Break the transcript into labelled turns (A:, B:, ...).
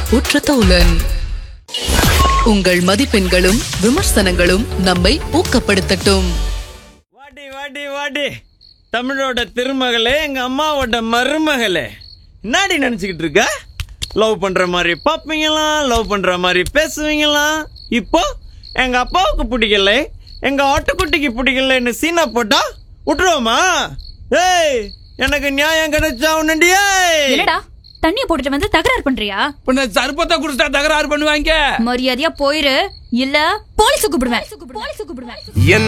A: உற்ற தோழன் உங்கள் மதிப்பெண்களும் விமர்சனங்களும் நம்மை ஊக்கப்படுத்தட்டும்
B: வாடி வாடி வாடி தமிழோட திருமகளே எங்க அம்மாவோட மருமகளே என்னடி நினைச்சுக்கிட்டு இருக்க லவ் பண்ற மாதிரி பார்ப்பீங்களாம் லவ் பண்ற மாதிரி பேசுவீங்களாம் இப்போ எங்க அப்பாவுக்கு பிடிக்கல எங்க ஆட்டுக்குட்டிக்கு பிடிக்கலன்னு சீனா போட்டா விட்டுருவோமா ஏய் எனக்கு நியாயம் கிடைச்சா உன்னண்டியே
C: என்னடா தண்ணிய போட்டுட்டு வந்து தகராறு பண்றியா
D: பின்ன சர்பத்தை குடிச்சா தகராறு பண்ணுவாங்க
C: மரியாதையா போயிரு இல்ல போலீஸ் கூப்பிடுவேன் போலீஸ் கூப்பிடுவேன்
E: என்ன